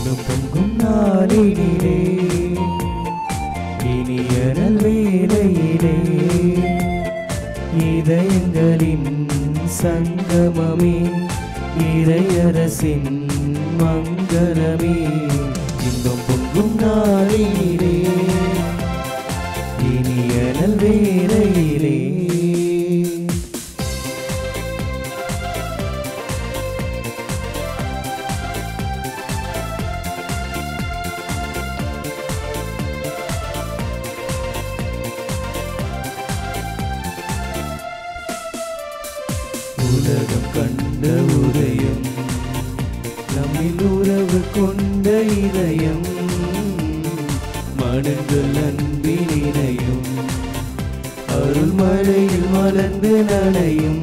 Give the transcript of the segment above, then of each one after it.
இன்னும் பொங்கும் நாளினிலே இனிய நல்வேளையிலே இதயங்களின் சங்கமமே இறையரசின் மங்களமே இன்னும் பொங்கும் நாளினிலே இனிய நல்வேளையிலே உலகம் கண்ட உதயம் நம்மில் உறவு கொண்ட இதயம் மனங்கள் அன்பில் இணையும் அருள் மழையில் மலர்ந்து நனையும்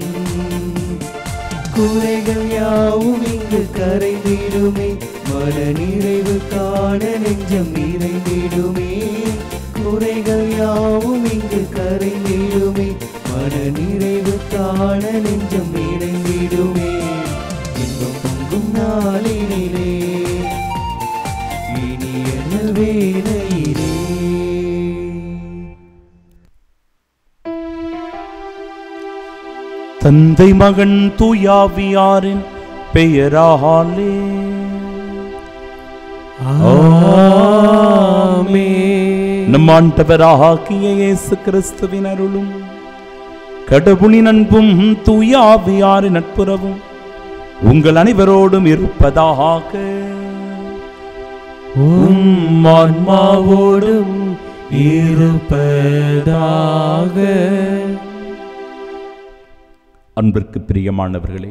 குறைகள் யாவும் இங்கு கரைந்திடுமே மன நிறைவு காண நெஞ்சம் நிறைந்திடுமே குறைகள் யாவும் இங்கு கரைந்திடுமே மன நிறைவு காண நெஞ்சம் நிறைந்திடுமே இன்பம் பொங்கும் நாளினிலே இனிய நல்வேளையிலே தந்தை மகன் தூயாவியாரின் பெயராலே ஆமென். நம் ஆண்டவராகிய இயேசு கிறிஸ்துவின் அருளும் கடவுளின் அன்பும் தூயாவியாரின் நட்புறவும் உங்கள் அனைவரோடும் இருப்பதாக உம் ஆன்மாவோடும் இருப்பதாக அன்பிற்கு பிரியமானவர்களே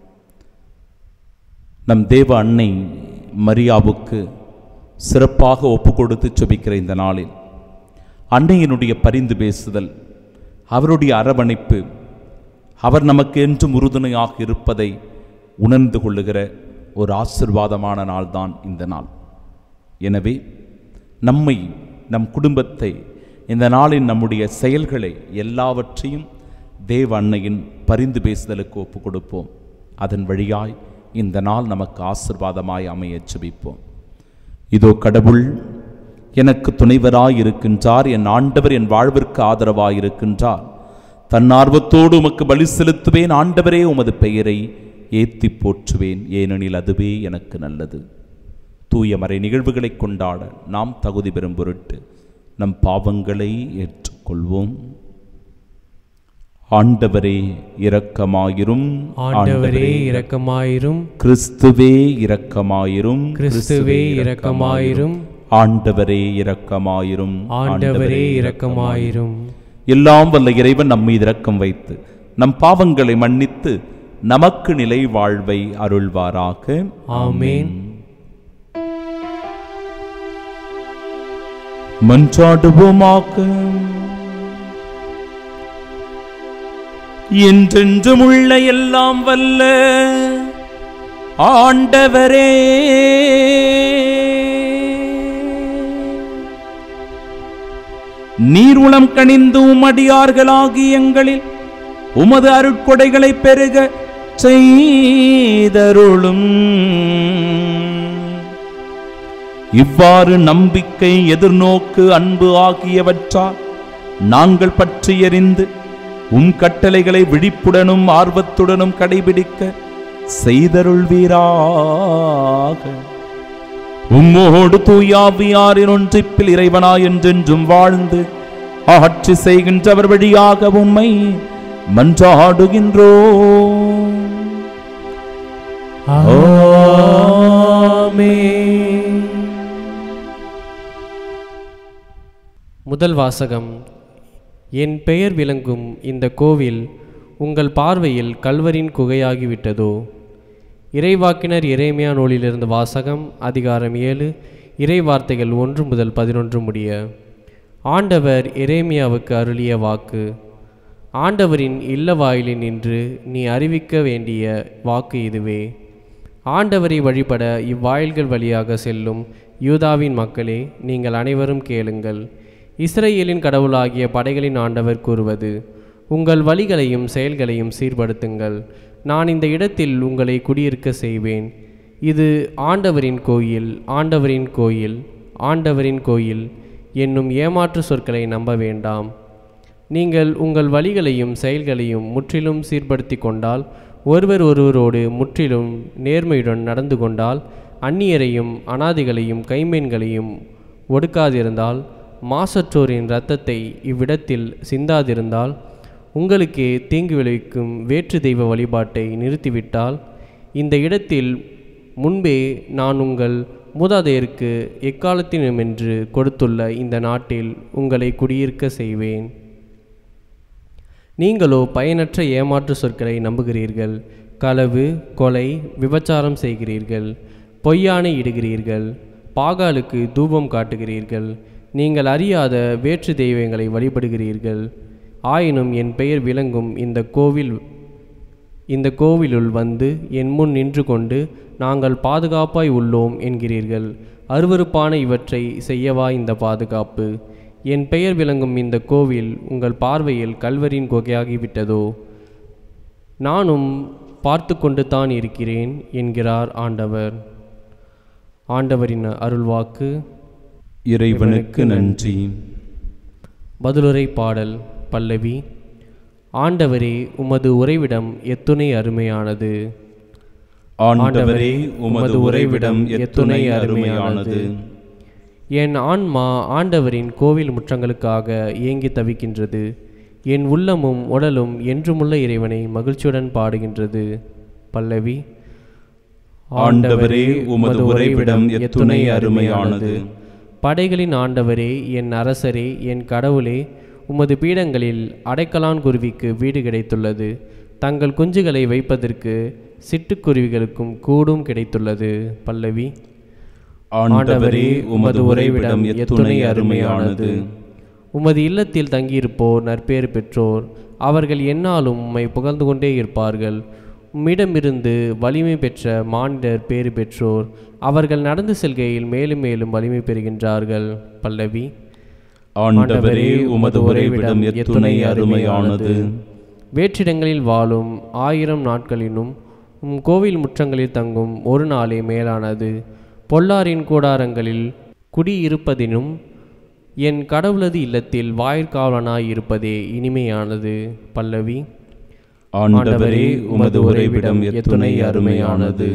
நம் தேவ அன்னை மரியாவுக்கு சிறப்பாக ஒப்பு கொடுத்து செபிக்கிற இந்த நாளில் அன்னையினுடைய பரிந்து பேசுதல் அவருடைய அரவணைப்பு அவர் நமக்கு என்றும் உறுதுணையாக இருப்பதை உணர்ந்து கொள்ளுகிற ஒரு ஆசிர்வாதமான நாள்தான் இந்த நாள் எனவே நம்மை நம் குடும்பத்தை இந்த நாளின் நம்முடைய செயல்களை எல்லாவற்றையும் தேவ அன்னையின் பரிந்து பேசுதலுக்கு ஒப்பு கொடுப்போம் அதன் வழியாய் இந்த நாள் நமக்கு ஆசிர்வாதமாய் அமையச் செபிப்போம் இதோ கடவுள் எனக்கு துணைவராய் இருக்கின்றார் என் ஆண்டவர் என் வாழ்விற்கு ஆதரவாய் இருக்கின்றார் தன்னார்வத்தோடு உமக்கு பலி செலுத்துவேன் ஆண்டவரே உமது பெயரை ஏத்தி போற்றுவேன் ஏனெனில் அதுவே எனக்கு நல்லது தூய மறை நிகழ்வுகளை கொண்டாட நாம் தகுதி பெறும் பொருட்டு நம் பாவங்களை ஏற்றுக்கொள்வோம் ஆண்டவரே இரக்கமாயிரும் ஆண்டவரே இரக்கமாயிரும் கிறிஸ்துவே இரக்கமாயிரும் கிறிஸ்துவே இரக்கமாயிரும் ஆண்டவரே இரக்கமாயிரும் ஆண்டவரே இரக்கமாயிரும் எல்லாம் வல்ல இறைவன் நம் மீது இரக்கம் வைத்து நம் பாவங்களை மன்னித்து நமக்கு நிலை வாழ்வை அருள்வாராக ஆமென் மன்றாடுவோமாக என்றென்றும் உள்ள எல்லாம் வல்ல ஆண்டவரே நீர் உளம் கனிந்து உமடியார்களாகி எங்களில் உமது அருட்கொடைகளை பெருக செய்தருளும் இவ்வாறு நம்பிக்கை எதிர்நோக்கு அன்பு ஆகியவற்றால் நாங்கள் பற்றி எறிந்து உம் கட்டளைகளை விழிப்புடனும் ஆர்வத்துடனும் கடைபிடிக்க செய்தருள்வீராக உம்மோடு தூயாவியாரின் ஒன்றிப்பில் இறைவனாய் என்றென்றும் வாழ்ந்து ஆட்சி செய்கின்றவர் வழியாக உம்மை மன்றாடுகின்றோம் ஆமென் முதல் வாசகம் என் பெயர் விளங்கும் இந்த கோவில் உங்கள் பார்வையில் கல்வரின் குகையாகிவிட்டதோ இறைவாக்கினர் இறைமையா நூலிலிருந்து வாசகம் அதிகாரம் ஏழு இறை வார்த்தைகள் ஒன்று முதல் பதினொன்று முடிய ஆண்டவர் எரேமியாவுக்கு அருளிய வாக்கு ஆண்டவரின் இல்ல வாயிலில் நின்று நீ அறிவிக்க வேண்டிய வாக்கு இதுவே ஆண்டவரை வழிபட இவ்வாயில்கள் வழியாக செல்லும் யூதாவின் மக்களே நீங்கள் அனைவரும் கேளுங்கள் இஸ்ரேலின் கடவுளாகிய படைகளின் ஆண்டவர் கூறுவது உங்கள் வழிகளையும் செயல்களையும் சீர்படுத்துங்கள் நான் இந்த இடத்தில் உங்களை குடியிருக்க செய்வேன் இது ஆண்டவரின் கோயில் ஆண்டவரின் கோயில் ஆண்டவரின் கோயில் என்னும் ஏமாற்று சொற்களை நம்ப வேண்டாம் நீங்கள் உங்கள் வழிகளையும் செயல்களையும் முற்றிலும் சீர்படுத்தி கொண்டால் ஒருவர் ஒருவரோடு முற்றிலும் நேர்மையுடன் நடந்து கொண்டால் அந்நியரையும் அனாதிகளையும் கைமீன்களையும் ஒடுக்காதிருந்தால் மாசற்றோரின் இரத்தத்தை இவ்விடத்தில் சிந்தாதிருந்தால் உங்களுக்கே தீங்கு விளைவிக்கும் வேற்று தெய்வ வழிபாட்டை நிறுத்திவிட்டால் இந்த இடத்தில் முன்பே நான் உங்கள் மூதாதையருக்கு எக்காலத்தினுமென்று கொடுத்துள்ள இந்த நாட்டில் உங்களை குடியிருக்க செய்வேன் நீங்களோ பயனற்ற ஏமாற்று சொற்களை நம்புகிறீர்கள் களவு கொலை விபச்சாரம் செய்கிறீர்கள் பொய்யானை இடுகிறீர்கள் பாகாலுக்கு தூபம் காட்டுகிறீர்கள் நீங்கள் அறியாத வேற்று தெய்வங்களை வழிபடுகிறீர்கள் ஆயினும் என் பெயர் விளங்கும் இந்த கோவில் இந்த கோவிலுள் வந்து என் முன் நின்று கொண்டு நாங்கள் பாதுகாப்பாய் உள்ளோம் என்கிறீர்கள் அருவருப்பான இவற்றை செய்யவா இந்த பாதுகாப்பு என் பெயர் விளங்கும் இந்த கோவில் உங்கள் பார்வையில் கல்வரின் குகையாகிவிட்டதோ நானும் பார்த்து கொண்டு தான் இருக்கிறேன் என்கிறார் ஆண்டவர் ஆண்டவரின் அருள்வாக்கு இறைவனுக்கு நன்றி பதிலுரை பாடல் பல்லவி ஆண்டவரே உமது உறைவிடம் எத்துணை அருமையானது ஆண்டவரே உமது உறைவிடம் எத்துணை அருமையானது என் ஆன்மா ஆண்டவரின் கோவில் முற்றங்களுக்காக ஏங்கி தவிக்கின்றது என் உள்ளமும் உடலும் என்றுமுள்ள இறைவனை மகிழ்ச்சியுடன் பாடுகின்றது பல்லவி ஆண்டவரே உமது உறைவிடம் எத்துணை அருமையானது படைகளின் ஆண்டவரே என் அரசரே என் கடவுளே உமது பீடங்களில் அடைக்கலான் குருவிக்கு வீடு கிடைத்துள்ளது தங்கள் குஞ்சுகளை வைப்பதற்கு சிட்டுக்குருவிகளுக்கும் கூடும் கிடைத்துள்ளது பல்லவி ஆண்டவரே உமது உறைவிடம் எத்துணை அருமையானது உமது இல்லத்தில் தங்கியிருப்போர் நற்பேறு பெற்றோர் அவர்கள் எந்நாளும் உம்மை புகழ்ந்து கொண்டே இருப்பார்கள் உம்மிடமிருந்து வலிமை பெற்ற மானிடர் பேறு பெற்றோர் அவர்கள் நடந்து செல்கையில் மேலும் மேலும் வலிமை பெறுகின்றார்கள் பல்லவி ஆண்டவரே உமது உறைவிடம் எத்துணை அருமையானது வேற்றிடங்களில் வாழும் ஆயிரம் நாட்களினும் உம் கோவில் முற்றங்களில் தங்கும் ஒரு நாளே மேலானது பொல்லாரின் கூடாரங்களில் குடியிருப்பதினும் என் கடவுளது இல்லத்தில் வாயிற்காவலனாய் இருப்பதே இனிமையானது பல்லவி ஆண்டவரே உமது உறைவிடம் எத்துணை அருமையானது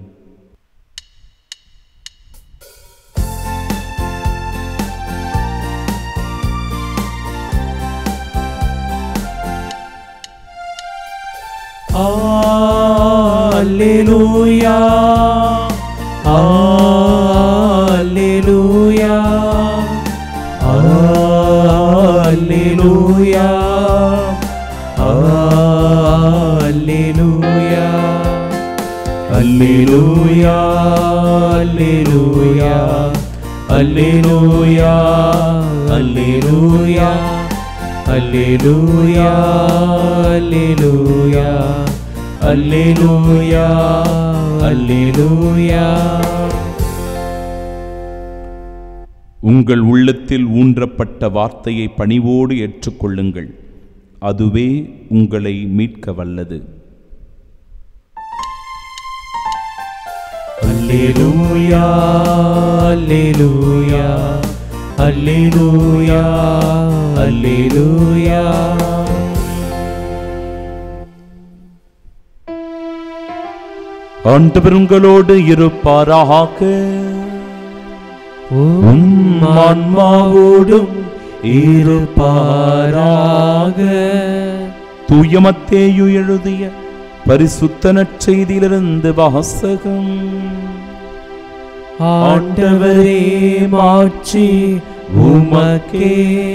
Alleluia. Alleluia. Alleluia. Alleluia. Alleluia. Alleluia. Alleluia. Alleluia. Alleluia. Alleluia. Alleluia. Alleluia. உங்கள் உள்ளத்தில் ஊன்றப்பட்ட வார்த்தையை பணிவோடு ஏற்றுக்கொள்ளுங்கள் அதுவே உங்களை மீட்க வல்லது Alleluia. Alleluia. Alleluia. Alleluia. ஆண்டவர் உங்களோடு இருப்பாராக உம் ஆன்மாவோடும் இருப்பாராக தூயமத்தேயு எழுதிய பரிசுத்த நற்செய்தியிலிருந்து வாசகம் ஆண்டவரே மாட்சி உமக்கே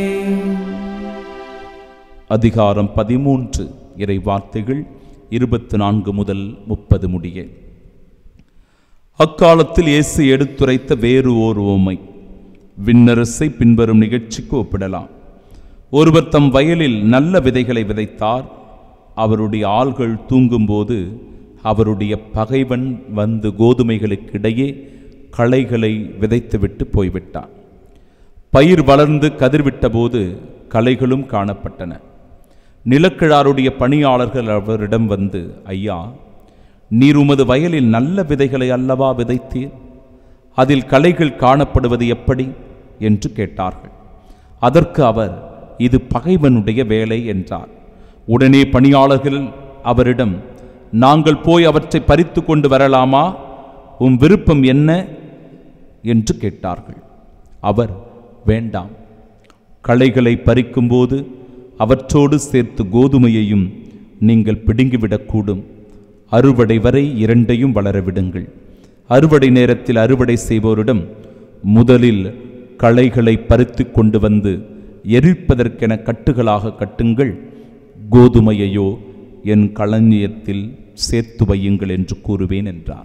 அதிகாரம் பதிமூன்று இறை வார்த்தைகள் இருபத்து நான்கு முதல் முப்பது முடிய அக்காலத்தில் இயேசு எடுத்துரைத்த வேறு ஓர் உவமை விண்ணரசை பின்வரும் நிகழ்ச்சிக்கு ஒப்பிடலாம் ஒருவர் தம் வயலில் நல்ல விதைகளை விதைத்தார் அவருடைய ஆள்கள் தூங்கும்போது அவருடைய பகைவன் வந்து கோதுமைகளுக்கிடையே களைகளை விதைத்துவிட்டு போய்விட்டான் பயிர் வளர்ந்து கதிர்விட்டபோது களைகளும் காணப்பட்டன நிலக்கிழாருடைய பணியாளர்கள் அவரிடம் வந்து ஐயா நீர் உமது வயலில் நல்ல விதைகளை அல்லவா விதைத்தீர் அதில் களைகள் காணப்படுவது எப்படி என்று கேட்டார்கள் அதற்கு அவர் இது பகைவனுடைய வேலை என்றார் உடனே பணியாளர்கள் அவரிடம் நாங்கள் போய் அவற்றை பறித்து கொண்டு வரலாமா உம் விருப்பம் என்ன என்று கேட்டார்கள் அவர் வேண்டாம் களைகளை பறிக்கும்போது அவற்றோடு சேர்த்து கோதுமையையும் நீங்கள் பிடுங்கிவிடக்கூடும் அறுவடை வரை இரண்டையும் வளர விடுங்கள் அறுவடை நேரத்தில் அறுவடை செய்வோரிடம் முதலில் களைகளை பறித்து கொண்டு வந்து எரிப்பதற்கென கட்டுகளாக கட்டுங்கள் கோதுமையையோ என் களஞ்சியத்தில் சேர்த்து வையுங்கள் என்று கூறுவேன் என்றார்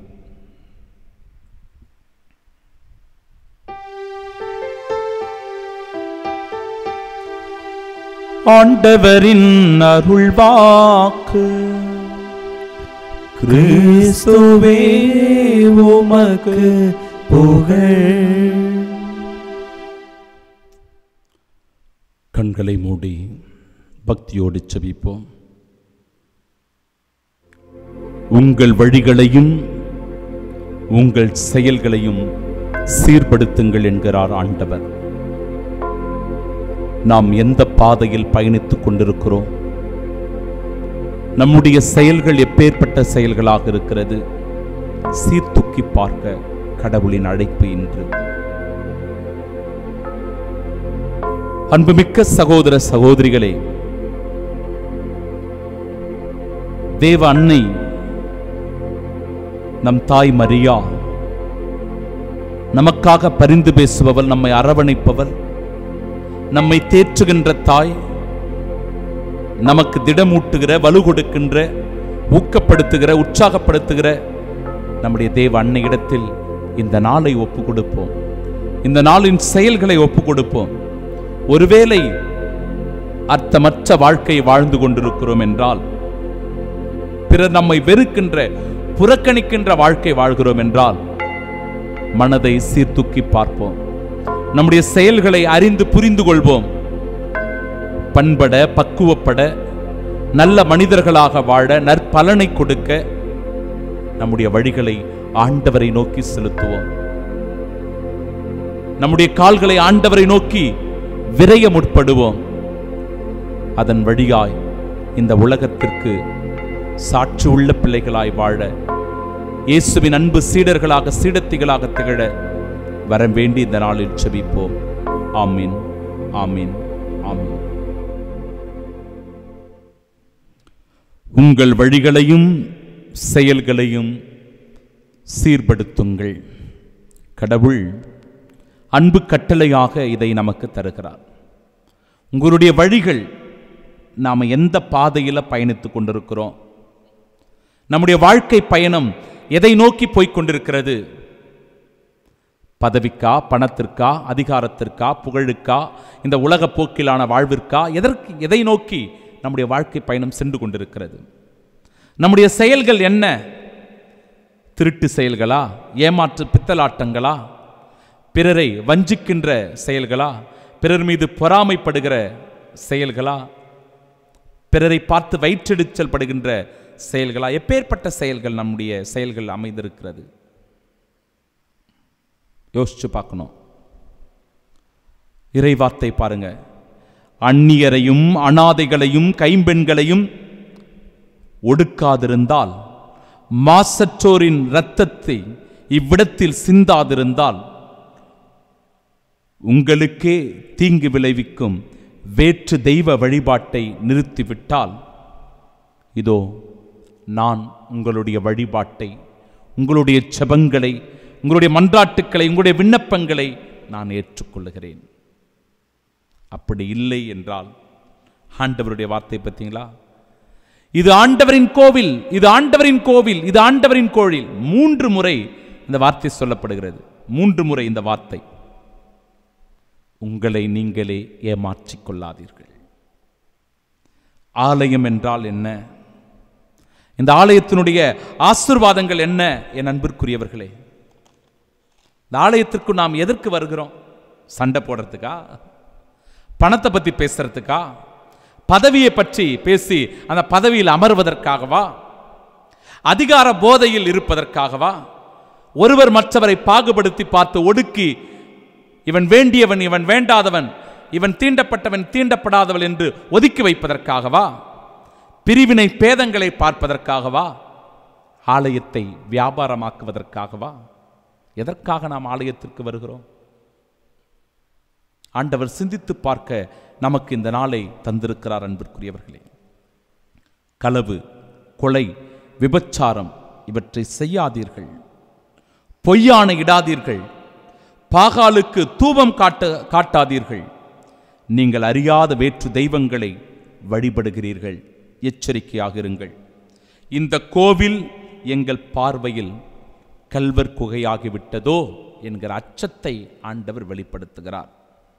ஆண்டவரின் அருள்வாக்கு கிறிஸ்துவே உமக்கு புகழ் கண்களை மூடி பக்தியோடு செபிப்போம் உங்கள் வழிகளையும் உங்கள் செயல்களையும் சீர்படுத்துங்கள் என்கிறார் ஆண்டவர் நாம் எந்த பாதையில் பயணித்துக் கொண்டிருக்கிறோம் நம்முடைய செயல்கள் எப்பேற்பட்ட செயல்களாக இருக்கிறது சீர்தூக்கி பார்க்க கடவுளின் அழைப்பு இன்று அன்புமிக்க சகோதர சகோதரிகளே தேவ அன்னை நம் தாய் மரியா நமக்காக பரிந்து பேசுபவள் நம்மை அரவணைப்பவள் நம்மை தேற்றுகின்ற தாய் நமக்கு திடமூட்டுகிற வலு கொடுக்கின்ற ஊக்கப்படுத்துகிற உற்சாகப்படுத்துகிற நம்முடைய தேவ அன்னையிடத்தில் இந்த நாளை ஒப்பு கொடுப்போம் இந்த நாளின் செயல்களை ஒப்பு கொடுப்போம் ஒருவேளை அர்த்தமற்ற வாழ்க்கை வாழ்ந்து கொண்டிருக்கிறோம் என்றால் பிறர் நம்மை வெறுக்கின்ற புறக்கணிக்கின்ற வாழ்க்கை வாழ்கிறோம் என்றால் மனதை சீர்தூக்கி பார்ப்போம் நம்முடைய செயல்களை அறிந்து புரிந்து கொள்வோம் பண்பட பக்குவப்பட நல்ல மனிதர்களாக வாழ நற்பலனை கொடுக்க நம்முடைய வழிகளை ஆண்டவரை நோக்கி செலுத்துவோம் நம்முடைய கால்களை ஆண்டவரை நோக்கி விரைய முற்படுவோம் அதன் வழியாய் இந்த உலகத்திற்கு சாட்சி உள்ள பிள்ளைகளாய் வாழ இயேசுவின் அன்பு சீடர்களாக சீடத்திகளாக திகழ வர வேண்டி இந்த நாளில் செபிப்போம் ஆமீன் ஆமீன் ஆமீன் உங்கள் வழிகளையும் செயல்களையும் சீர்படுத்துங்கள் கடவுள் அன்பு கட்டளையாக இதை நமக்கு தருகிறார் உங்களுடைய வழிகள் நாம் எந்த பாதையில் பயணித்துக் கொண்டிருக்கிறோம் நம்முடைய வாழ்க்கை பயணம் எதை நோக்கி போய்க் கொண்டிருக்கிறது பதவிக்கா பணத்திற்கா அதிகாரத்திற்கா புகழுக்கா இந்த உலக போக்கிலான வாழ்விற்கா எதற்கு எதை நோக்கி நம்முடைய வாழ்க்கை பயணம் சென்று கொண்டிருக்கிறது நம்முடைய செயல்கள் என்ன திருட்டு செயல்களா ஏமாற்று பித்தலாட்டங்களா பிறரை வஞ்சிக்கின்ற செயல்களா பிறர் மீது பொறாமைப்படுகிற செயல்களா பிறரை பார்த்து வயிற்றெடுச்சல் படுகின்ற செயல்களா எப்பேற்பட்ட செயல்கள் நம்முடைய செயல்கள் அமைந்திருக்கிறது யோசிச்சு பார்க்கணும் இறைவார்த்தை பாருங்க அந்நியரையும் அனாதைகளையும் கைம்பெண்களையும் ஒடுக்காதிருந்தால் மாசற்றோரின் இரத்தத்தை இவ்விடத்தில் சிந்தாதிருந்தால் உங்களுக்கே தீங்கு விளைவிக்கும் வேற்று தெய்வ வழிபாட்டை நிறுத்திவிட்டால் இதோ நான் உங்களுடைய வழிபாட்டை உங்களுடைய செபங்களை உங்களுடைய மன்றாட்டுக்களை உங்களுடைய விண்ணப்பங்களை நான் ஏற்றுக்கொள்ளுகிறேன் அப்படி இல்லை என்றால் ஆண்டவருடைய வார்த்தை பார்த்தீங்களா இது ஆண்டவரின் கோவில் இது ஆண்டவரின் கோவில் இது ஆண்டவரின் கோவில் மூன்று முறை இந்த வார்த்தை சொல்லப்படுகிறது மூன்று முறை இந்த வார்த்தை உங்களை நீங்களே ஏமாற்றிக் கொள்ளாதீர்கள் ஆலயம் என்றால் என்ன இந்த ஆலயத்தினுடைய ஆசிர்வாதங்கள் என்ன என் அன்பிற்குரியவர்களே இந்த ஆலயத்திற்கு நாம் எதற்கு வருகிறோம் சண்டை போடுறதுக்கா பணத்தை பற்றி பேசுறதுக்கா பதவியை பற்றி பேசி அந்த பதவியில் அமர்வதற்காகவா அதிகார போதையில் இருப்பதற்காகவா ஒருவர் மற்றவரை பாகுபடுத்தி பார்த்து ஒடுக்கி இவன் வேண்டியவன் இவன் வேண்டாதவன் இவன் தீண்டப்பட்டவன் தீண்டப்படாதவன் என்று ஒதுக்கி வைப்பதற்காகவா பிரிவினை பேதங்களை பார்ப்பதற்காகவா ஆலயத்தை வியாபாரமாக்குவதற்காகவா எதற்காக நாம் ஆலயத்திற்கு வருகிறோம் ஆண்டவர் சிந்தித்து பார்க்க நமக்கு இந்த நாளை தந்திருக்கிறார் அன்பிற்குரியவர்களே களவு கொலை விபச்சாரம் இவற்றை செய்யாதீர்கள் பொய்யான இடாதீர்கள் பாகாலுக்கு தூபம் காட்ட காட்டாதீர்கள் நீங்கள் அறியாத வேற்று தெய்வங்களை வழிபடுகிறீர்கள் எச்சரிக்கையாக இருங்கள் இந்த கோவில் எங்கள் பார்வையில் கல்வர் குகையாகிவிட்டதோ என்கிற அச்சத்தை ஆண்டவர் வெளிப்படுத்துகிறார்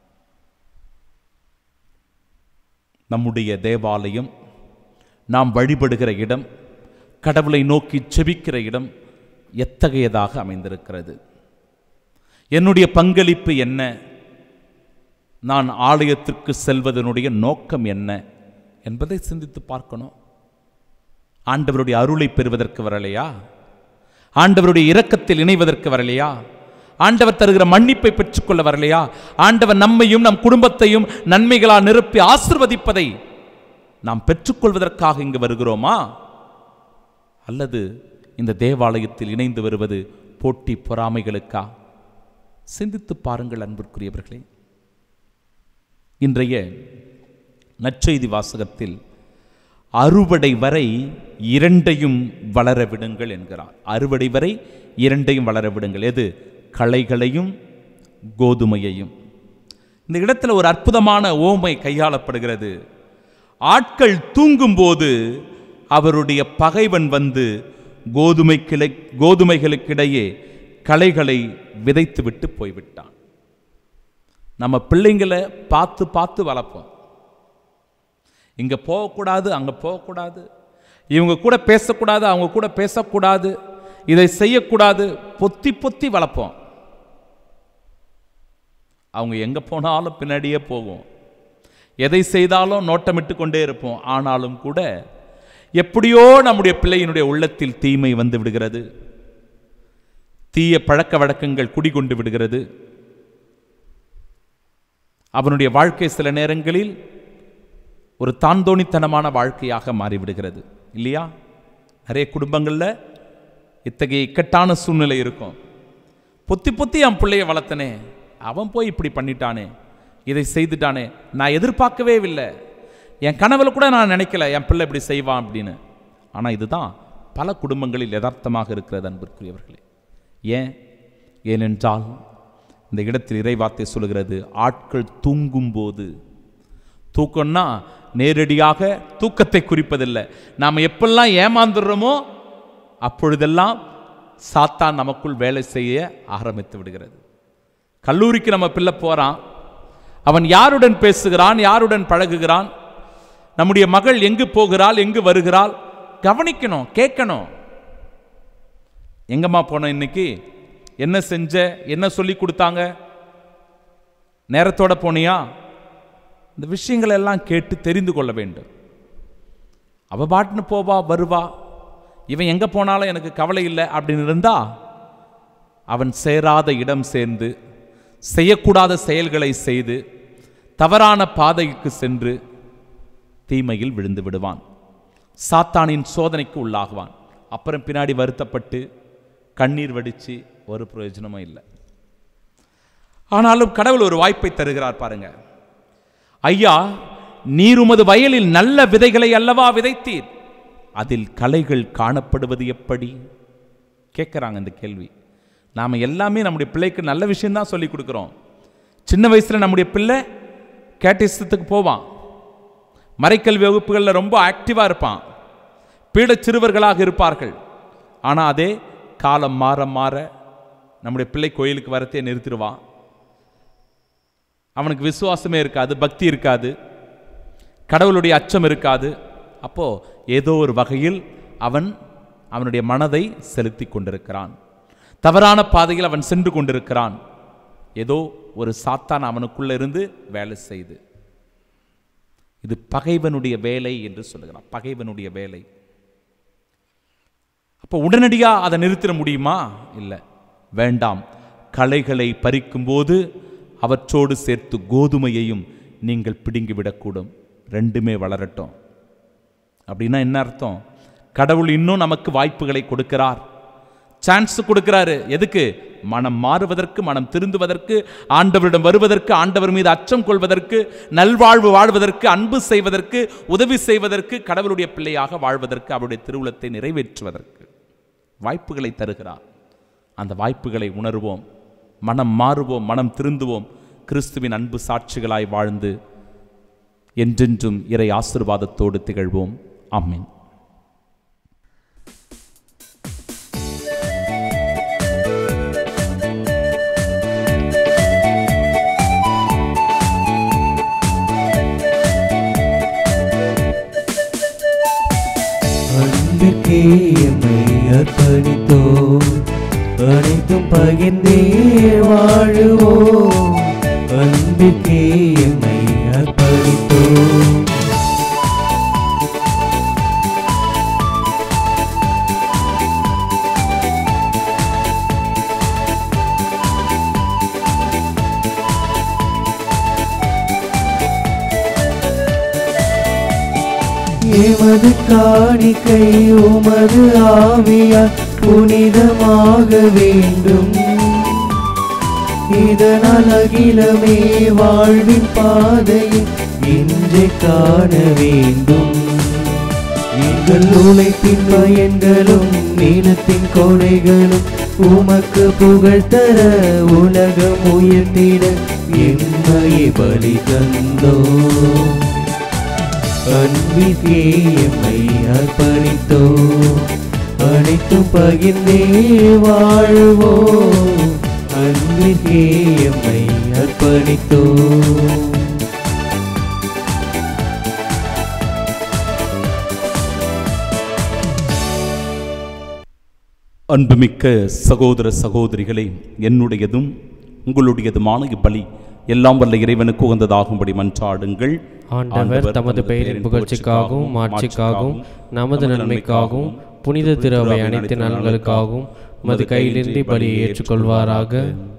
நம்முடைய தேவாலயம் நாம் வழிபடுகிற இடம் கடவுளை நோக்கி செபிக்கிற இடம் எத்தகையதாக அமைந்திருக்கிறது என்னுடைய பங்களிப்பு என்ன நான் ஆலயத்திற்கு செல்வதனுடைய நோக்கம் என்ன என்பதை சிந்தித்து பார்க்கணும் ஆண்டவருடைய அருளை பெறுவதற்கு வரலையா ஆண்டவருடைய இரக்கத்தில் இணைவதற்கு வரலையா ஆண்டவர் தருகிற மன்னிப்பை பெற்றுக்கொள்ள வரலையா ஆண்டவர் நம்மையும் நம் குடும்பத்தையும் நன்மைகளால் நிரப்பி ஆசிர்வதிப்பதை நாம் பெற்றுக்கொள்வதற்காக இங்கு வருகிறோமா அல்லது இந்த தேவாலயத்தில் இணைந்து வருவது போட்டி பொறாமைகளுக்கா சிந்தித்து பாருங்கள் அன்பிற்குரியவர்களே இன்றைய நற்செய்தி வாசகத்தில் அறுவடை வரை இரண்டையும் வளர விடுங்கள் என்கிறார் அறுவடை வரை இரண்டையும் வளர விடுங்கள் எது களைகளையும் கோதுமையையும் இந்த இடத்துல ஒரு அற்புதமான ஓமை கையாளப்படுகிறது ஆட்கள் தூங்கும்போது அவருடைய பகைவன் வந்து கோதுமை கிளை கோதுமைகளுக்கிடையே களைகளை விதைத்துவிட்டு போய்விட்டான் நம்ம பிள்ளைங்களை பார்த்து பார்த்து வளர்ப்போம் இங்கே போகக்கூடாது அங்கே போகக்கூடாது இவங்க கூட பேசக்கூடாது அவங்க கூட பேசக்கூடாது இதை செய்யக்கூடாது பொத்தி பொத்தி வளர்ப்போம் அவங்க எங்கே போனாலும் பின்னாடியே போகும் எதை செய்தாலும் நோட்டமிட்டு கொண்டே இருப்போம் ஆனாலும் கூட எப்படியோ நம்முடைய பிள்ளையினுடைய உள்ளத்தில் தீமை வந்து விடுகிறது தீய பழக்க வழக்கங்கள் குடிகொண்டு விடுகிறது அவனுடைய வாழ்க்கை சில நேரங்களில் ஒரு தாந்தோணித்தனமான வாழ்க்கையாக மாறிவிடுகிறது இல்லையா நிறைய குடும்பங்களில் இத்தகைய இக்கட்டான சூழ்நிலை இருக்கும் பொத்தி பொத்தி என் பிள்ளைய வளர்த்தனே அவன் போய் இப்படி பண்ணிட்டானே இதை செய்துட்டானே நான் எதிர்பார்க்கவே இல்லை என் கனவுல கூட நான் நினைக்கல என் பிள்ளை இப்படி செய்வான் அப்படின்னு ஆனால் இதுதான் பல குடும்பங்களில் யதார்த்தமாக இருக்கிறது அன்பிற்குரியவர்களே ஏன் ஏனென்றால் இந்த இடத்தில் இறைவார்த்தை சொல்கிறது ஆட்கள் தூங்கும்போது தூக்கம்னா நேரடியாக தூக்கத்தை குறிப்பதில்லை நாம் எப்பெல்லாம் ஏமாந்துடுறோமோ அப்பொழுதெல்லாம் சாத்தான் நமக்குள் வேலை செய்ய ஆரம்பித்து விடுகிறது கல்லூரிக்கு நம்ம பிள்ளை போகிறான் அவன் யாருடன் பேசுகிறான் யாருடன் பழகுகிறான் நம்முடைய மகள் எங்கு போகிறாள் எங்கு வருகிறாள் கவனிக்கணும் கேட்கணும் எங்கம்மா போனோம் இன்னைக்கு என்ன செஞ்ச என்ன சொல்லி கொடுத்தாங்க நேரத்தோட போனியா இந்த விஷயங்களை எல்லாம் கேட்டு தெரிந்து கொள்ள வேண்டும் அவ பாட்டுன்னு போவா வருவா இவன் எங்கே போனாலும் எனக்கு கவலை இல்லை அப்படின்னு இருந்தா அவன் சேராத இடம் சேர்ந்து செய்யக்கூடாத செயல்களை செய்து தவறான பாதைக்கு சென்று தீமையில் விழுந்து விடுவான் சாத்தானின் சோதனைக்கு உள்ளாகுவான் அப்புறம் பின்னாடி வருத்தப்பட்டு கண்ணீர் வடித்து ஒரு பிரயோஜனமும் இல்லை ஆனாலும் கடவுள் ஒரு வாய்ப்பை தருகிறார் பாருங்க ஐயா நீர் உமது வயலில் நல்ல விதைகளை அல்லவா விதைத்தீர் அதில் கலைகள் காணப்படுவது எப்படி கேட்குறாங்க இந்த கேள்வி நாம் எல்லாமே நம்முடைய பிள்ளைக்கு நல்ல விஷயம்தான் சொல்லி கொடுக்குறோம் சின்ன வயசில் நம்முடைய பிள்ளை கேட்டிசத்துக்கு போவான் மறைக்கல்வி வகுப்புகளில் ரொம்ப ஆக்டிவாக இருப்பான் பீடச் சிறுவர்களாக இருப்பார்கள் ஆனால் அதே காலம் மாற மாற நம்முடைய பிள்ளை கோயிலுக்கு வரத்தையே நிறுத்திடுவான் அவனுக்கு விசுவாசமே இருக்காது பக்தி இருக்காது கடவுளுடைய அச்சம் இருக்காது அப்போ ஏதோ ஒரு வகையில் அவன் அவனுடைய மனதை செலுத்தி கொண்டிருக்கிறான் தவறான பாதையில் அவன் சென்று கொண்டிருக்கிறான் ஏதோ ஒரு சாத்தான் அவனுக்குள்ள இருந்து வேலை செய்து இது பகைவனுடைய வேலை என்று சொல்லுகிறான் பகைவனுடைய வேலை அப்போ உடனடியாக அதை நிறுத்திட முடியுமா இல்லை வேண்டாம் களைகளை பறிக்கும்போது அவற்றோடு சேர்த்து கோதுமையையும் நீங்கள் பிடுங்கிவிடக்கூடும் ரெண்டுமே வளரட்டும் அப்படின்னா என்ன அர்த்தம் கடவுள் இன்னும் நமக்கு வாய்ப்புகளை கொடுக்கிறார் சான்ஸ் கொடுக்கிறாரு எதுக்கு மனம் மாறுவதற்கு மனம் திருந்துவதற்கு ஆண்டவரிடம் வருவதற்கு ஆண்டவர் மீது அச்சம் கொள்வதற்கு நல்வாழ்வு வாழ்வதற்கு அன்பு செய்வதற்கு உதவி செய்வதற்கு கடவுளுடைய பிள்ளையாக வாழ்வதற்கு அவருடைய திருவுளத்தை நிறைவேற்றுவதற்கு வாய்ப்புகளை தருகிறார் அந்த வாய்ப்புகளை உணர்வோம் மனம் மாறுவோம் மனம் திருந்துவோம் கிறிஸ்துவின் அன்பு சாட்சிகளாய் வாழ்ந்து என்றென்றும் இறை ஆசிர்வாதத்தோடு திகழ்வோம் ஆமென் அன்பிற்கே எம்மை அர்ப்பணித்தோம் அனைத்தும் பகிர்ந்தே வாழுவோம் அன்பிற்கே எம்மை அர்ப்பணித்தோம் எமது காணிக்கை உமது ஆவியால் புனிதமாக வேண்டும் இதனால் அகிலமே வாழ்வின் பாதையை இன்றே காண வேண்டும் எங்கள் உழைப்பின் பயன்களும் நீளத்தின் கொடைகளும் உமக்கு புகழ் தர உலகம் உயர்த்திட எம்மையை பலி தந்தோம் அன்பிற்கே எம்மை அர்ப்பணித்தோ அனைத்தும் பகிர்ந்தே வாழ்வோம் அன்பிற்கே எம்மை அர்ப்பணித்தோ அன்புமிக்க சகோதர சகோதரிகளே என்னுடையதும் உங்களுடையதுமான இப்பலி எல்லாம் வல்ல இறைவனுக்கு உகந்ததாகும்படி மன்றாடுங்கள் ஆண்டவர் தமது பெயரின் புகழ்ச்சிக்காகவும் மாட்சிக்காகவும் நமது நன்மைக்காகவும் புனித திருவை அனைத்து நலன்களுக்காகவும் உமது கையிலிருந்து பலியை ஏற்றுக்கொள்வாராக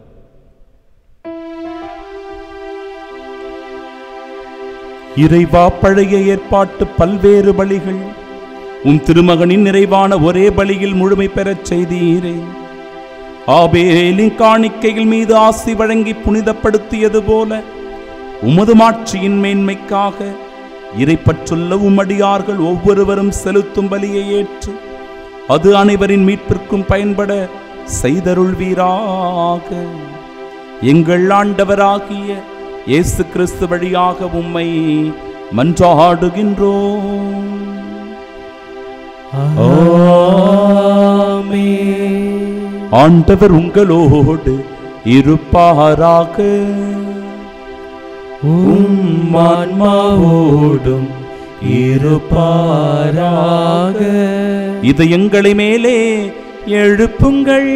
இறைவா பழைய ஏற்பாட்டு பல்வேறு பலிகள் உன் திருமகனின் நிறைவான ஒரே பலியில் முழுமை பெறச் செய்தீரே ஆபேலின் காணிக்கைகள் மீது ஆசி வழங்கி புனிதப்படுத்தியது போல உமது மாட்சியின் மேன்மைக்காக இறைப்பற்றுள்ள உமடியார்கள் ஒவ்வொருவரும் செலுத்தும் பலியை ஏற்று அது அனைவரின் மீட்பிற்கும் பயன்பட செய்தருள்வீராக எங்கள் ஆண்டவராகிய இயேசு கிறிஸ்து வழியாக உம்மை மன்றாடுகின்றோம் ஆமென். ஆண்டவர் உங்களோடு இருப்பாராக உம் ஆன்மாவோடும் இருப்பாராக இதயங்களை மேலே எழுப்புங்கள்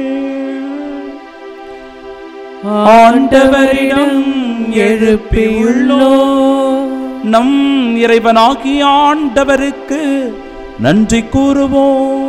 ஆண்டவரிடம் எழுப்பியுள்ளோ நம் இறைவனாகிய ஆண்டவருக்கு நன்றி கூறுவோம்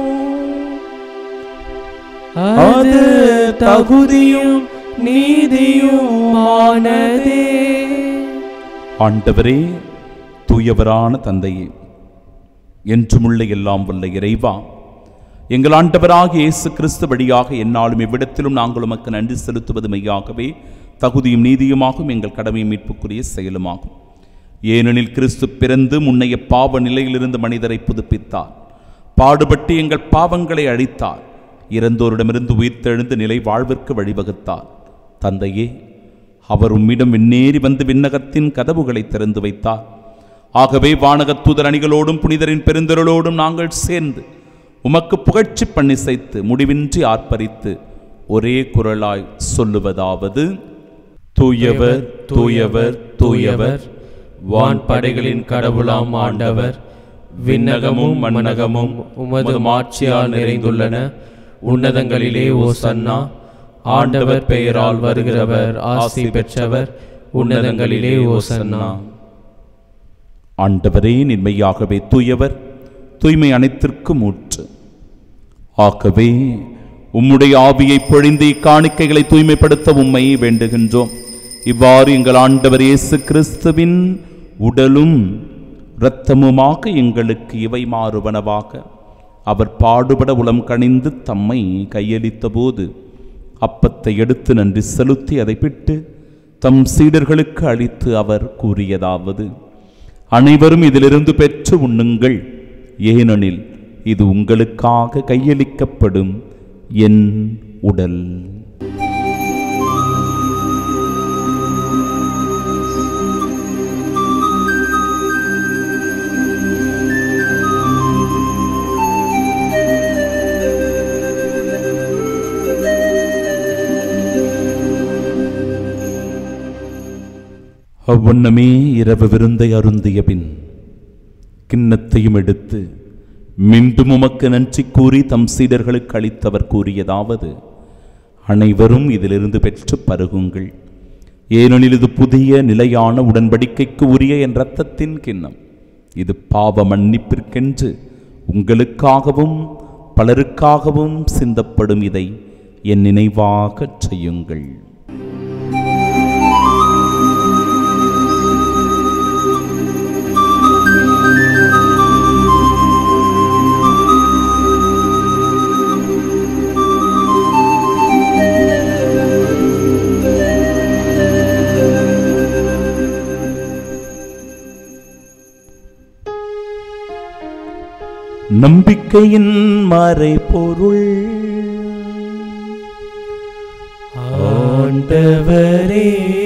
அது தகுதியும் நீதியும் ஆனதே ஆண்டவரே தூயவரான தந்தையே என்றுமுள்ள எல்லாம் வல்ல இறைவா எங்கள் ஆண்டவராகிய இயேசு கிறிஸ்து வழியாக எந்நாளும் எவ்விடத்திலும் நாங்கள் உமக்கு நன்றி செலுத்துவது மெய்யாகவே தகுதியும் நீதியுமாகும் எங்கள் கடமையும் மீட்புக்குரிய செயலுமாகும் ஏனெனில் கிறிஸ்து பிறந்து முன்னைய பாவ நிலையிலிருந்து மனிதரை புதுப்பித்தார் பாடுபட்டு எங்கள் பாவங்களை அழித்தார் இறந்தோரிடமிருந்து உயிர்த்தெழுந்து நிலை வாழ்விற்கு வழிவகுத்தார் தந்தையே அவர் உம்மிடம் விண்ணேறி வந்து விண்ணகத்தின் கதவுகளை திறந்து வைத்தார் ஆகவே வானகத் தூதர் அணிகளோடும் புனிதரின் பெருந்திரளோடும் நாங்கள் சேர்ந்து உமக்கு புகழ்ச்சி பண்ணி செய்து முடிவின்றி ஆர்ப்பரித்து ஒரே குரலாய் சொல்லுவதாவது தூயவர் தூயவர் தூயவர் வான் படைகளின் கடவுளாம் ஆண்டவர் விண்ணகமும் மண்ணகமும் உமது மாட்சியால் நிறைந்துள்ளன உன்னதங்களிலே ஓசன்னா ஆண்டவர் பெயரால் வருகிறவர் ஆசி பெற்றவர் உன்னதங்களிலே ஓசன்னா ஆண்டவரே நின்மையாகவே தூயவர் தூய்மை அனைத்திற்கும் ஊற்று ஆகவே உம்முடைய ஆவியை பொழிந்து இக்காணிக்கைகளை தூய்மைப்படுத்த உம்மை வேண்டுகின்றோம் இவ்வாறு எங்கள் ஆண்டவர் இயேசு கிறிஸ்துவின் உடலும் இரத்தமுமாக எங்களுக்கு இவை மாறுவனவாக அவர் பாடுபட உளம் கனிந்து தம்மை கையளித்த போது அப்பத்தை எடுத்து நன்றி செலுத்தி அதை பிட்டு தம் சீடர்களுக்கு அளித்து அவர் கூறியதாவது அனைவரும் இதிலிருந்து பெற்று உண்ணுங்கள் ஏனெனில் இது உங்களுக்காக கையளிக்கப்படும் என் உடல் அவ்வண்ணமே இரவு விருந்தை அருந்திய பின் கிண்ணத்தையும் எடுத்து மீண்டும் உமக்கு நன்றி கூறி தம் சீடர்களுக்கு அளித்தவர் கூறியதாவது அனைவரும் இதிலிருந்து பெற்று பருகுங்கள் ஏனெனில் இது புதிய நிலையான உடன்படிக்கைக்கு உரிய என் இரத்தத்தின் கிண்ணம் இது பாவ மன்னிப்பிற்கென்று உங்களுக்காகவும் பலருக்காகவும் சிந்தப்படும் இதை என் நினைவாகச் செய்யுங்கள் நம்பிக்கையின் மறைபொருள் ஆண்டவரே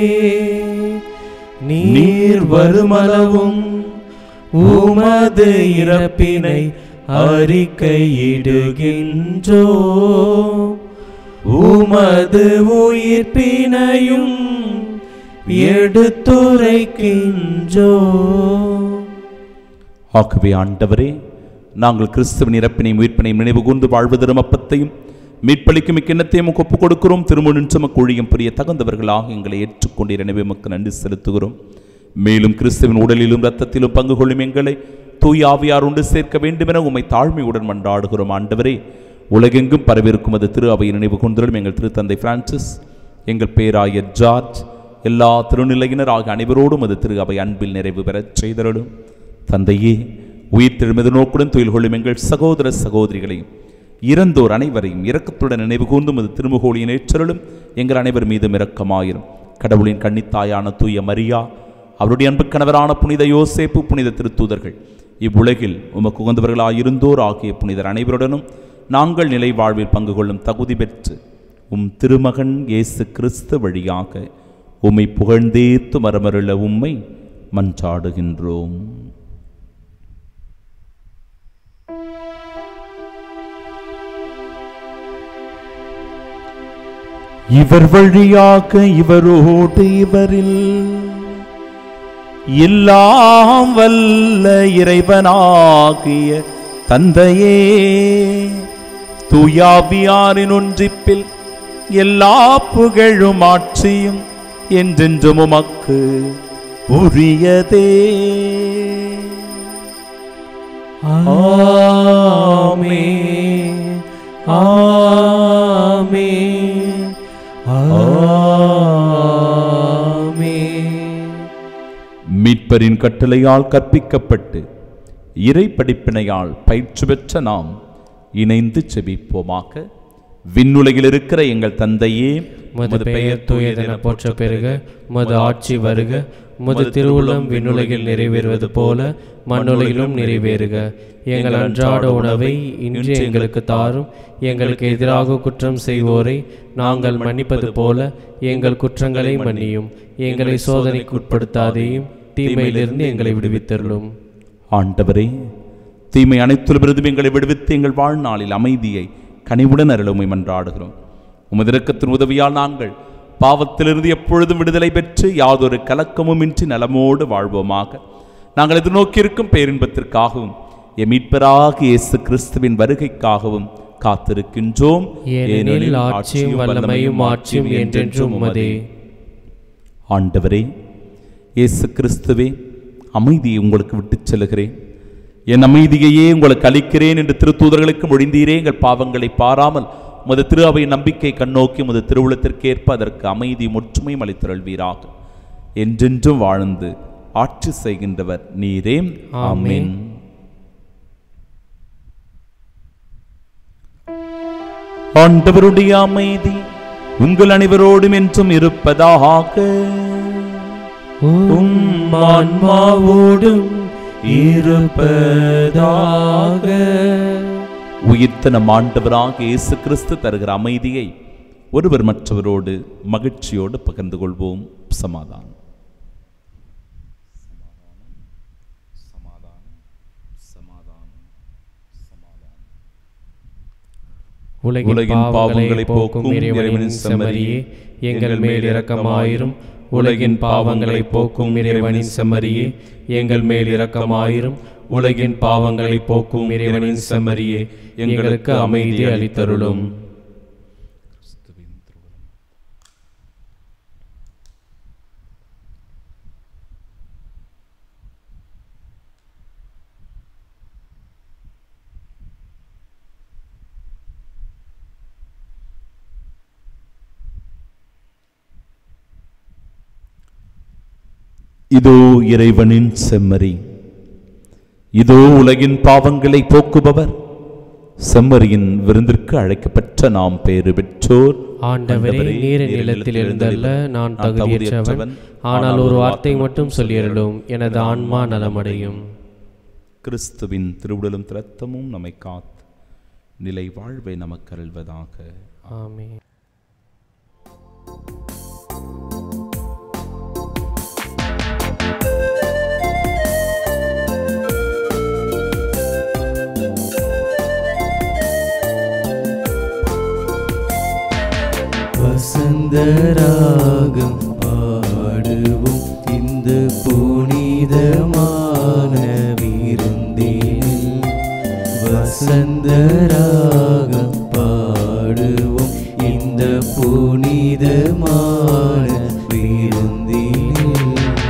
நீர் வருமளவும் உமது இறப்பினை அறிக்கையிடுகின்றோ உமது உயிர்ப்பினையும் எடுத்துரைக்கின்றோ ஆகவே ஆண்டவரே நாங்கள் கிறிஸ்துவின் இறப்பினையும் உயிர்ப்பினையும் நினைவு கூர்ந்து வாழ்வு தரும் அப்பத்தையும் மீட்பளிக்கும் இக்கிண்ணத்தையும் உமக்கு ஒப்புக் கொடுக்கிறோம் திருமணின் சுமக்குழியும் புரிய தகுந்தவர்களாக எங்களை ஏற்றுக்கொண்டு எனவே உமக்கு நன்றி செலுத்துகிறோம் மேலும் கிறிஸ்துவின் உடலிலும் இரத்தத்திலும் பங்கு கொள்ளும் எங்களை தூய் ஆவியார் உண்டு சேர்க்க வேண்டுமென உம்மை தாழ்மையுடன் மன்றாடுகிறோம் ஆண்டவரே உலகெங்கும் பரவிருக்கும் அது திரு அவையை நினைவு கொண்டிருக்கும் எங்கள் திருத்தந்தை பிரான்சிஸ் எங்கள் பேராயர் ஜார்ஜ் எல்லா திருநிலையினர் ஆகிய அனைவரோடும் அது திரு அவை அன்பில் நிறைவு பெறச் செய்தருளும் தந்தையே உயிர் தெழுமது நோக்குடன் துயில் கொள்ளும் எங்கள் சகோதர சகோதரிகளையும் இறந்தோர் அனைவரையும் இரக்கத்துடன் நினைவு கூர்ந்தும் அது திருமுகோளியின் ஏற்றலும் எங்கள் அனைவர் மீதும் இரக்கமாயிரும் கடவுளின் கன்னித்தாயான தூய மரியா அவருடைய அன்பு கணவரான புனித யோசேப்பு புனித திருத்தூதர்கள் இவ்வுலகில் உமக்கு உகந்தவர்களாயிருந்தோர் ஆகிய புனிதர் அனைவருடனும் நாங்கள் நிலை வாழ்வில் பங்கு கொள்ளும் தகுதி பெற்று உம் திருமகன் இயேசு கிறிஸ்து வழியாக உம்மை புகழ்ந்தேத்து மரமருள உம்மை மன்றாடுகின்றோம் இவர் வழியாக இவரோடு இவரில் எல்லாம் வல்ல இறைவனாகிய தந்தையே தூயாவியாரின் ஒன்றிப்பில் எல்லா புகழும் ஆட்சியும் என்றென்றும் உமக்கு உரியதே ஆமென் ஆமென் ஆமென் மீட்பரின் கட்டளையால் கற்பிக்கப்பட்டு இறை படிப்பினையால் பயிற்சி பெற்ற நாம் இணைந்து செபிப்போமாக விண்ணுலகில் இருக்கிற எங்கள் தந்தையே மது பெயர் தூயதென போற்ற பெருக மது ஆட்சி வருக மது திருவுளம் விண்ணுலகில் நிறைவேறுவது போல மண்ணுலகிலும் நிறைவேறுக எங்கள் அன்றாட உணவை இன்று எங்களுக்கு தாரும் எங்களுக்கு எதிராக குற்றம் செய்வோரை நாங்கள் மன்னிப்பது போல எங்கள் குற்றங்களை மன்னியும் எங்களை சோதனைக்கு உட்படுத்தாதேயும் தீமையிலிருந்து எங்களை விடுவித்தருளும் ஆண்டவரே தீமை அனைத்திலிருந்தும் எங்களை விடுவித்து எங்கள் வாழ்நாளில் அமைதியை கனிவுடன் அருளுமை மன்றாடுகிறோம் உமது இரக்கத்தின் உதவியால் நாங்கள் பாவத்திலிருந்து எப்பொழுதும் விடுதலை பெற்று யாதொரு கலக்கமும் இன்றி நலமோடு வாழ்வோமாக நாங்கள் எதிர்நோக்கியிருக்கும் பேரின்பத்திற்காகவும் எம் மீட்பராக இயேசு கிறிஸ்துவின் வருகைக்காகவும் காத்திருக்கின்றோம் ஏனெனில் ஆட்சியும் வல்லமையும் ஆட்சியும் என்றென்றும் உமதே ஆண்டவரே இயேசு கிறிஸ்துவே அமைதியை உங்களுக்கு விட்டுச் செல்கிறேன் என் அமைதியையே உங்களுக்கு அளிக்கிறேன் என்று திருத்தூதர்களுக்கு மொழிந்தீரே எங்கள் பாவங்களை பாராமல் உமது திரு அவை நம்பிக்கை கண்ணோக்கி உமது திருவுளத்திற்கேற்ப அதற்கு அமைதி முற்றுமையும் அளித்தருள்வீராக என்றென்றும் வாழ்ந்து ஆட்சி செய்கின்றவர் நீரே ஆமென் ஆண்டவருடைய அமைதி உங்கள் அனைவரோடும் என்றும் இருப்பதாக உம் ஆன்மாவோடும் இருப்பதாக உயிர்த்த நம் ஆண்டவராக இயேசு கிறிஸ்து தருகிற அமைதியை ஒருவர் மற்றவரோடு மகிழ்ச்சியோடு பகிர்ந்து கொள்வோம் சமாதானம் உலகின் பாவங்களை போக்கும் இறைவனின் செம்மறியே எங்கள் மேல் இரக்கமாயிரும் உலகின் பாவங்களை போக்கும் இறைவனின் செம்மறியே எங்கள் மேல் இரக்கமாயிரும் உலகின் பாவங்களை போக்கும் இறைவனின் செம்மறியே எங்களுக்கு அமைதி அளித்தருளும் இதோ இறைவனின் செம்மறி இதோ உலகின் பாவங்களை போக்குபவர் செம்மறியின் விருந்திற்கு அழைக்கப்பட்ட நாம் பேறு பெற்றோர் ஆண்டவரே நீர நிலத்தில் இருந்தல்ல நான் தகுதியற்றவன் ஆனால் ஒரு வார்த்தை மட்டும் சொல்லியருளும் எனது ஆன்மா நலமடையும் கிறிஸ்துவின் திருவுடலும் திரத்தமும் நம்மை காத்து நிலை வாழ்வை நமக்கு அருள்வதாக ஆமென் வசந்தராகம் பாடுவோம் இந்த புனிதமான விருந்தினில் வசந்தராகம் பாடுவோம் இந்த புனிதமான விருந்தினில்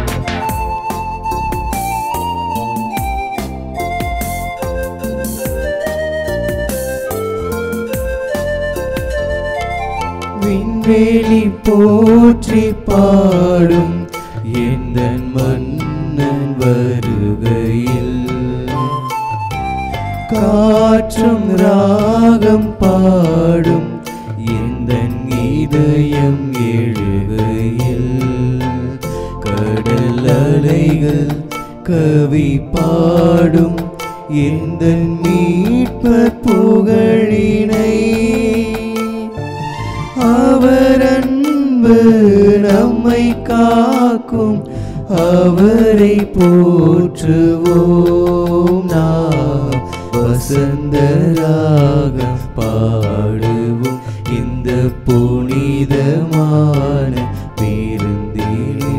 விண்வெளி போற்றி பாடும் எந்த மன்னன் வருகையில் காற்றும் ராகம் பாடும் எந்த இதயம் எழுகையில் கடல் அலைகள் கவி பாடும் எந்த மீட்பர் புகழினை அவர் அன்பு நம்மை காக்கும் அவரை போற்றுவோம் நாம் வசந்தராக பாடுவோம் இந்த புனிதமான விருந்தினில்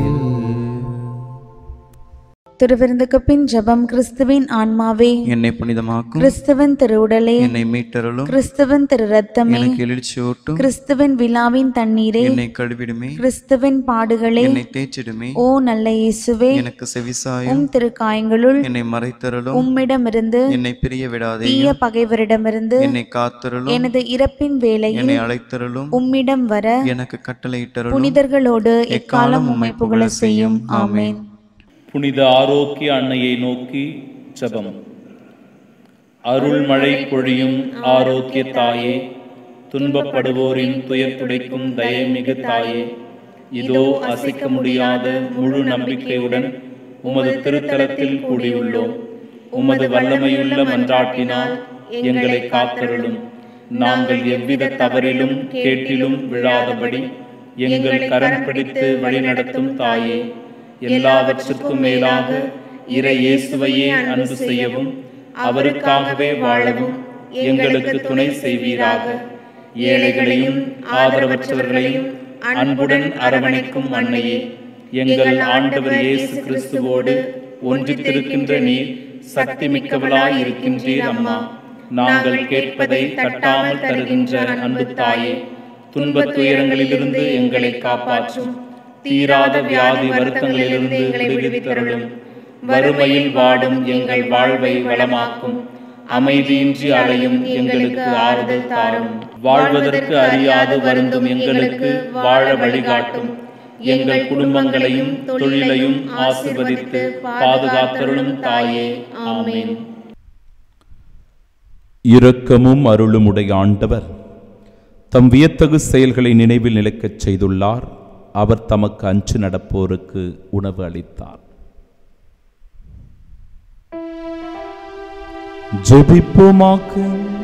திருவிருந்துக்கு பின் ஜெபம் கிறிஸ்துவின் ஆன்மாவே என்னை புனிதமாக்கும் கிறிஸ்துவின் திருவுடலே என்னை மீட்டருளும் கிறிஸ்துவின் திரு ரத்தமே எனக்கு எழுச்சியூட்டும் கிறிஸ்துவின் விழாவின் தண்ணீரே என்னை கழுவிடுமே கிறிஸ்துவின் பாடுகளே என்னை தேய்ச்சிடுமே ஓ நல்ல இயேசுவே எனக்கு செவிசாயும் உம் திருக்காயங்களுள் என்னை மறைத்தருளும் உம்மிடமிருந்து என்னை பிரிய விடாதே தீய பகைவரிடமிருந்து என்னை காத்தருளும் எனது இறப்பின் வேளையில் என்னை அழைத்தருளும் உம்மிடம் வர எனக்கு கட்டளையிட்டருளும் புனிதர்களோடு எக்காலம் உம்மை புகழ செய்யும் ஆமென் புனித ஆரோக்கிய அன்னையை நோக்கி ஜெபம் அருள்மழை பொழியும் ஆரோக்கிய தாயே துன்பப்படுவோரின் துயர் துடைக்கும் தயமிகு தாயே இதோ அசைக்க முடியாத முழு நம்பிக்கையுடன் உமது திருத்தலத்தில் கூடியுள்ளோம் உமது வல்லமையுள்ள மன்றாட்டினால் எங்களை காத்தருளும் நாங்கள் எவ்வித தவறிலும் கேட்டிலும் விழாதபடி எங்கள் கரம் பிடித்து வழிநடத்தும் தாயே எல்லாவற்றுக்கும் மேலாக இறை இயேசுவையே அன்பு செய்யவும் அவருக்காகவே வாழவும் எங்களுக்கு துணை செய்வீராக ஏழைகளையும் ஆதரவற்றவர்களையும் அன்புடன் அரவணைக்கும் அன்னையே எங்கள் ஆண்டவர் இயேசு கிறிஸ்துவோடு ஒன்றித்திருக்கின்ற நீர் சக்தி மிக்கவளாய் இருக்கின்றீர் அம்மா நாங்கள் கேட்பதை தட்டாமல் தருகின்ற அன்பு தாயே துன்பத் துயரங்களிலிருந்து எங்களை காப்பாற்றும் தீராத வியாதி வருத்தங்களிலிருந்து விடுவித்தருளும் வறுமையில் வாடும் எங்கள் வாழ்வை வளமாக்கும் அமைதியின்றி அலையும் எங்களுக்கு ஆறுதல் தாரும் வாழ்வதற்கு அறியாது வருந்தும் எங்களுக்கு வாழ வழிகாட்டும் எங்கள் குடும்பங்களையும் தொழிலையும் ஆசிர்வதித்து பாதுகாத்தருளும் தாயே ஆமென் இரக்கமும் அருளும் உடைய ஆண்டவர் தம் வியத்தகு செயல்களை நினைவில் நிலைக்கச் செய்துள்ளார் அவர் தமக்கு அஞ்சு நடப்போருக்கு உணவு அளித்தார் ஜெபிப்போமாக்கு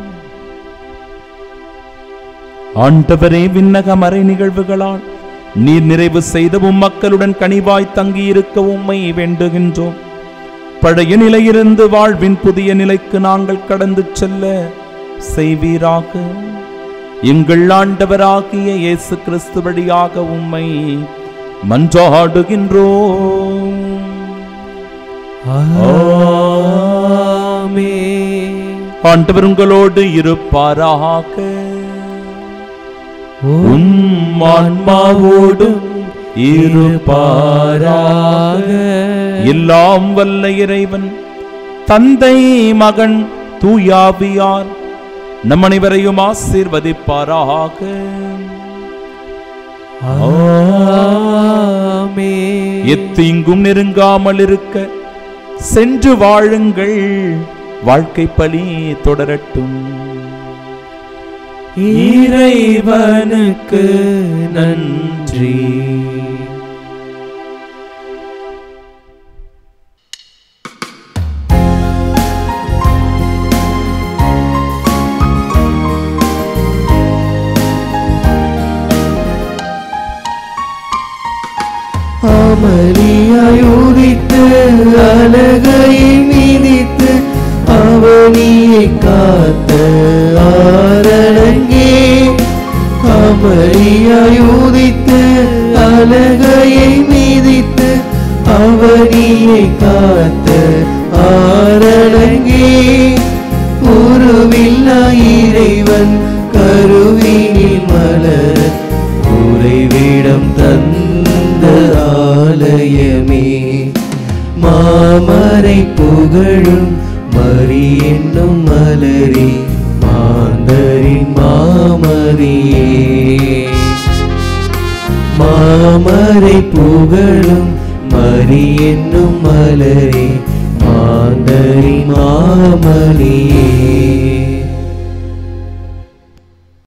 ஆண்டவரே விண்ணக மறை நிகழ்வுகளால் நீர் நிறைவு செய்தவும் மக்களுடன் கனிவாய் தங்கியிருக்க உம்மை வேண்டுகின்றோம் பழைய நிலையிலிருந்து வாழ்வின் புதிய நிலைக்கு நாங்கள் கடந்து செல்ல செய்வீராக எங்கள் ஆண்டவராகிய இயேசு கிறிஸ்து வழியாக உம்மை மன்றாடுகின்றோம் ஆண்டவர் உங்களோடு இருப்பாராக உம் ஆன்மாவோடும் இருப்பாராக எல்லாம் வல்ல இறைவன் தந்தை மகன் தூயாவியார் நம் அனைவரையும் ஆசீர்வதிப்பாராக எத்தீங்கும் நெருங்காமல் இருக்க சென்று வாழுங்கள் வாழ்க்கை பலி தொடரட்டும் இறைவனுக்கு நன்றி அமளியாய் உதித்து அழகையை மிதித்து அவனியை காத்த ஆரணங்கே அமளியாய் உதித்து அழகையை மிதித்து அவனியை காத்த ஆரணங்கே உருவில்லா இறைவன் கருவினில் மலர உறைவிடம் தந்த ஆலயமே மாமரை புகழும் மரி என்னும் மலரி மாந்தரின் மாமரியே மாமரை புகழும் மரி என்னும் மலரி மாந்தரி மாமரியே